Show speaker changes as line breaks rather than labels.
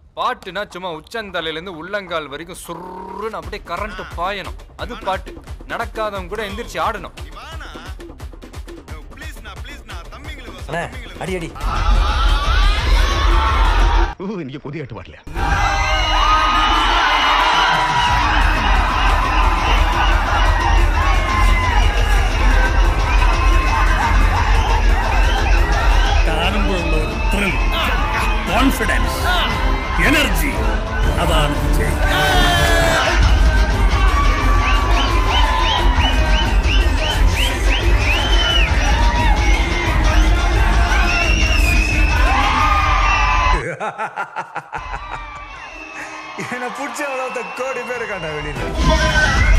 பாட்டுனா சும்மா உச்சந்தலையில இருந்து உள்ளங்கால் வரைக்கும் சுருன்னு அப்படியே கரண்ட் பாயணும் அது பாட்டு நடக்காதவங்க கூட எந்திரிச்சு ஆடணும்
அண்ணே அடி அடி
എനിക്ക് പുതിയായിട്ട് പാടില്ല
കാണുമ്പോഴുള്ള ഒരു thrill, കോൺഫിഡൻസ് എനർജി അതാണ് വിജയ്
என்ன பிடிச்ச வளர்த்த கோடி பேர் இருக்காண்டா வெளியில